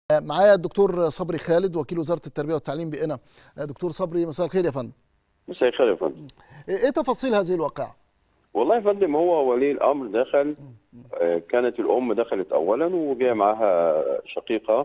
معايا الدكتور صبري خالد وكيل وزاره التربيه والتعليم بقنا دكتور صبري مساء الخير يا فندم مساء الخير يا فندم ايه تفاصيل هذه الواقعه والله يا فندم هو ولي الامر دخل آه، كانت الام دخلت اولا وجاء معاها شقيقه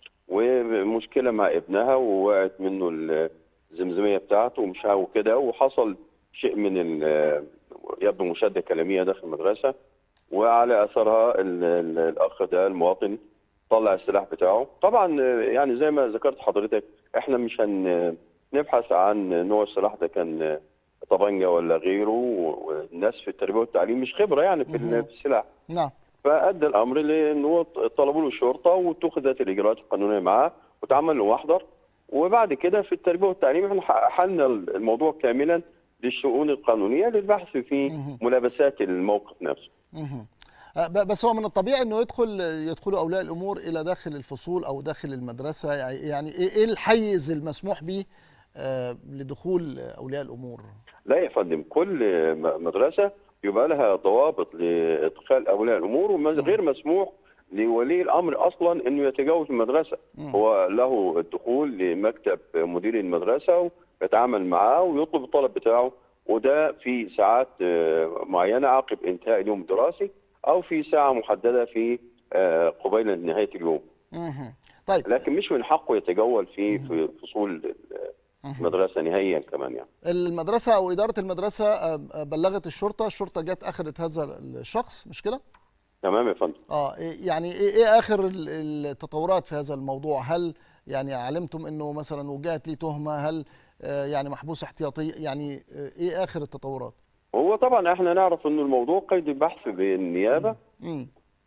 ومشكله مع ابنها ووقعت منه الزمزميه بتاعته ومش وكده وحصل شيء من ال- يبدو مشاده كلاميه داخل المدرسه وعلى اثرها ال- ال- الاخ ده المواطن طلع السلاح بتاعه طبعا آه، يعني زي ما ذكرت حضرتك احنا مش هن نبحث عن نوع السلاح ده كان طبنجه ولا غيره والناس في التربيه والتعليم مش خبره يعني في ال- في السلاح نعم فادى الامر لانه طلبوا له الشرطه واتخذت الاجراءات القانونيه معاه واتعمل له محضر وبعد كده في التربيه والتعليم احنا حلنا الموضوع كاملا للشؤون القانونيه للبحث في ملابسات الموقف نفسه. مهم. آه، ب- بس هو من الطبيعي انه يدخل يدخلوا اولياء الامور الى داخل الفصول او داخل المدرسه يعني يعني ايه إيه الحيز المسموح به آه، لدخول اولياء الامور لا يا فندم كل م- مدرسه يبقى لها ضوابط لادخال اولياء الامور وغير مسموح لولي الامر اصلا انه يتجاوز المدرسه هو له الدخول لمكتب مدير المدرسه ويتعامل معاه ويطلب الطلب بتاعه وده في ساعات آه، معينه عقب انتهاء اليوم الدراسي او في ساعه محدده في آه، قبيل نهايه اليوم مهم. طيب لكن مش من حقه يتجول في في فصول المدرسه نهائيا كمان يعني المدرسه او اداره المدرسه آه، آه، بلغت الشرطه الشرطه جت اخذت هذا الشخص مش كده تمام يا فندم اه إيه- يعني ايه ايه اخر ال- التطورات في هذا الموضوع هل يعني علمتم انه مثلا وجهت لي تهمه هل آه، يعني محبوس احتياطي يعني آه، ايه اخر التطورات هو طبعا احنا نعرف انه الموضوع قيد البحث بالنيابه امم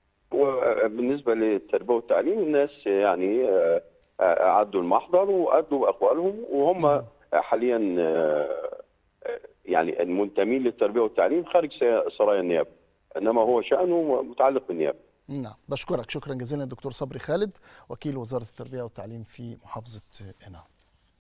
وبالنسبه للتربيه والتعليم الناس يعني آه، آه، اعدوا المحضر وادوا اقوالهم وهم حاليا آه، آه، يعني المنتمين للتربيه والتعليم خارج سرايا النيابه انما هو شانه متعلق بالنيابه نعم بشكرك شكرا جزيلا الدكتور صبري خالد وكيل وزاره التربيه والتعليم في محافظه قنا